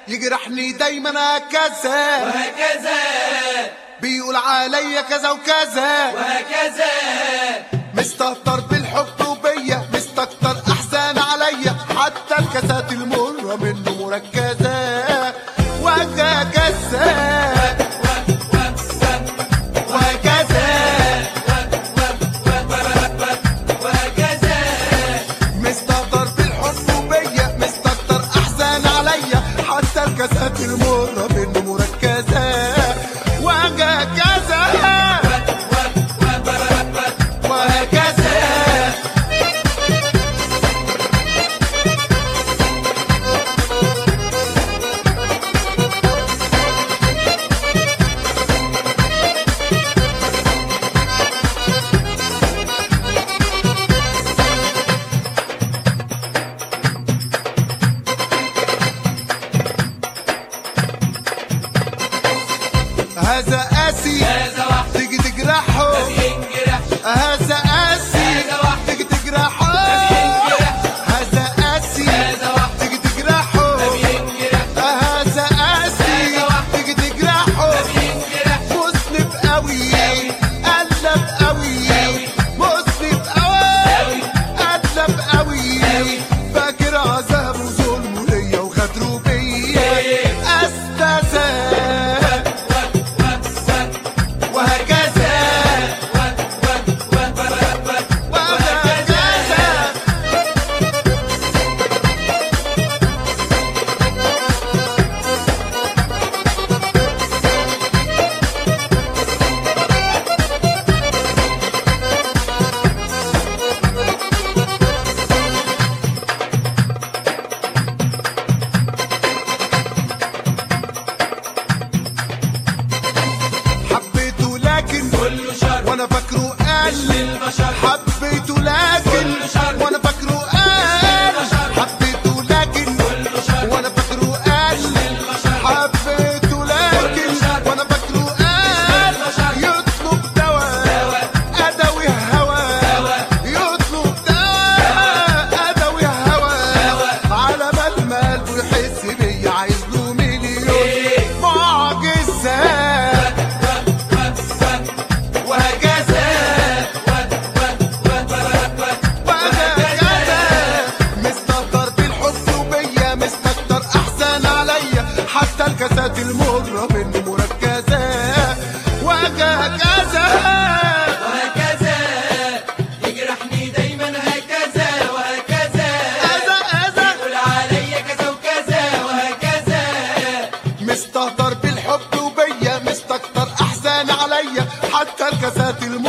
يجرحني دايما هكذا وهكذا بيقول عليا كذا وكذا وهكذا مستهتر بالحب وبيا مستكتر احسان عليا حتى الكاسات المرة منه مركزة وهكذا وهكذا وهكذا مستهتر بالحب وبيا مستكتر احسان عليا حتى الكاسات المرة منه مركزة وهكذا وهكذا هذا قاسي هذا واحد تيجي تجرحه ينجرح هذا قاسي هذا واحد تيجي تجرحه ينجرح هذا قاسي هذا واحد تيجي تجرحه ينجرح هذا قاسي هذا واحد تيجي تجرحه ينجرح مسلم قوي قلب قوي مسلم قوي قلب قوي فاكر عذاب وظلم ليا وغدره بيا استاذ وهكذا وهكذا حبيته لكن كله شر وانا فاكره قال للبشر حبيته لكن كله شر وانا فاكره قال حبيته لكن كله شر وانا فاكره قال حبيته لكن وانا فاكره قال يطلب دواء ادوي هوى يطلب دواء ادوي هوى على بال ما قلبه يحس بيا عايز له مليون معجزات وهكذا وهكذا مستهتر بالحب وبيا مستكتر احسن عليا حتى الكاسات المرة منه مركزة وهكذا وهكذا يجرحني دايما هكذا وهكذا أذى أذى يقول عليا كذا وكذا وهكذا مستهتر بالحب وبيا مستكتر احسان عليا حتى الكاسات المرة